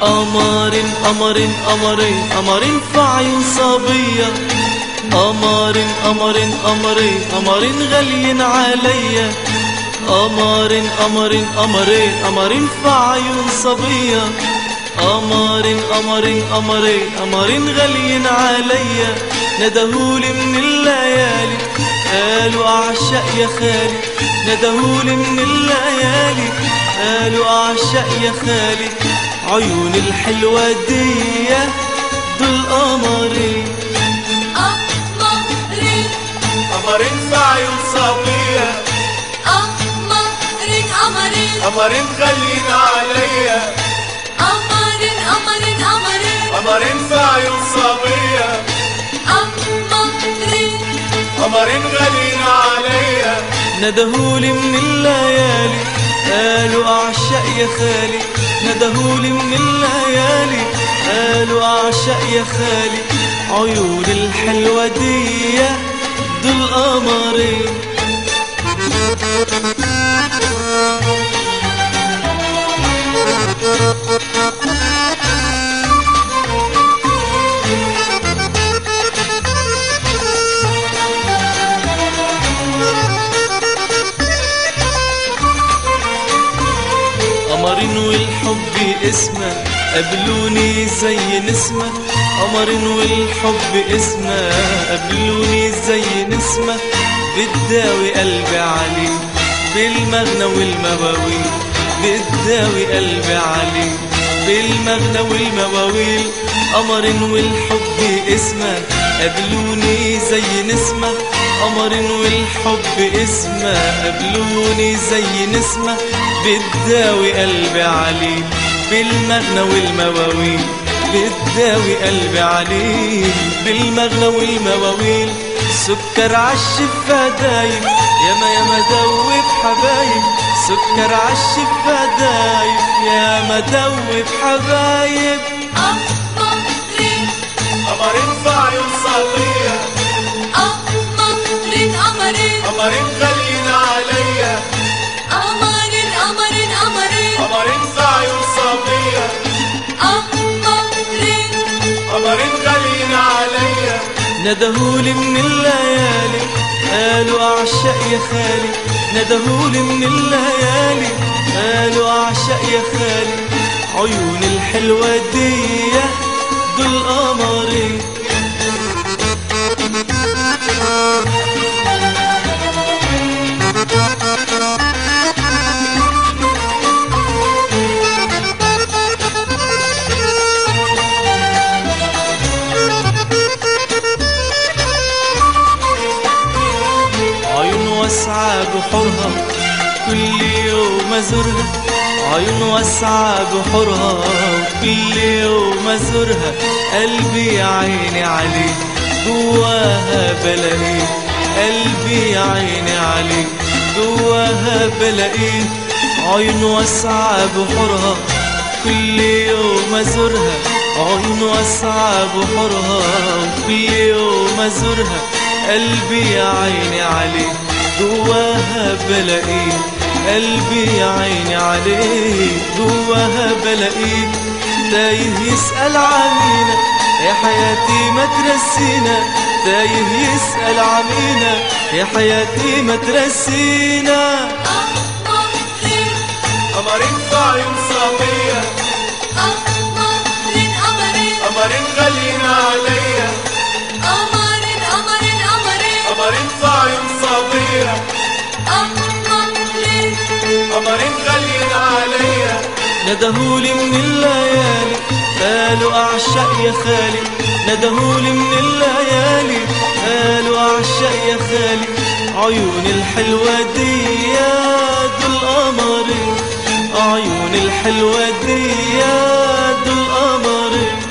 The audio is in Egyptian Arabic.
قمرين قمرين قمرين قمرين في عيون صبية قمرين قمرين قمرين قمرين غاليين عليا قمرين قمرين قمرين قمرين في عيون صبية قمرين قمرين قمرين قمرين غاليين عليا ندهولي من الليالي قالوا أعشق يا خالي ندهولي من الليالي قالوا أعشق يا خالي عيون الحلوة دي دول قمرين قمرين قمرين في عيون صبية قمرين قمرين قمرين غاليين عليا قمرين قمرين قمرين قمرين في عيون صبية قمرين قمرين غاليين عليا ندهولي من الليالي قالوا أعشق يا خالي ندهولي من الليالي قالوا أعشق يا خالي عيون الحلوة دي دول قمرين قمرين والحب اسمه قابلوني زي نسمة قمرين والحب اسمه قابلوني زي نسمة بتداوي قلبي عليه بالمغنى والمواويل بتداوي قلبي عليه بالمغنى والمواويل قمرين والحب اسمه قابلوني زي نسمة قمرين والحب اسمه قابلوني زي نسمة بتداوي قلبي عليه بالمغنى والمواويل بتداوي قلبي عليه بالمغنى والمواويل سكر عالشفة دايم ياما ياما دوب حبايب سكر عالشفة دايم ياما دوب حبايب قمرين قمرين في عيون صبية قمرين قمرين قمرين غاليين عليا قمرين قمرين قمرين قمرين في عيون صبية قمرين قمرين غاليين عليا ندهولي من الليالي قالوا أعشق يا خالي ندهولي من الليالي قالوا أعشق يا خالي عيون الحلوة دي دول قمرين عيون واسعة بحورها كل يوم أزورها عيون واسعة بحورها كل يوم أزورها قلبي يا عيني عليه جواها بلاقيه قلبي يا عيني عليه جواها بلاقيه عيون واسعة بحورها كل يوم أزورها عيون واسعة بحورها كل يوم أزورها قلبي يا عيني عليه جواها بلاقيه قلبي يا عيني عليه جواها بلاقيه تايه يسأل عنينا يا حياتي ما ترسينا تايه يسأل عنينا يا حياتي ما ترسينا قمرين قمرين في عيون صبية قمرين قمرين قمرين غاليين عليا قمرين قمرين قمرين قمرين في عيون صبية قمرين قمرين غاليين عليا ندهولي من الليالي قالوا أعشق يا خالي ندهولي من الليالي قالوا أعشق يا خالي عيون الحلوة دي دول قمرين عيون الحلوة دي دول قمرين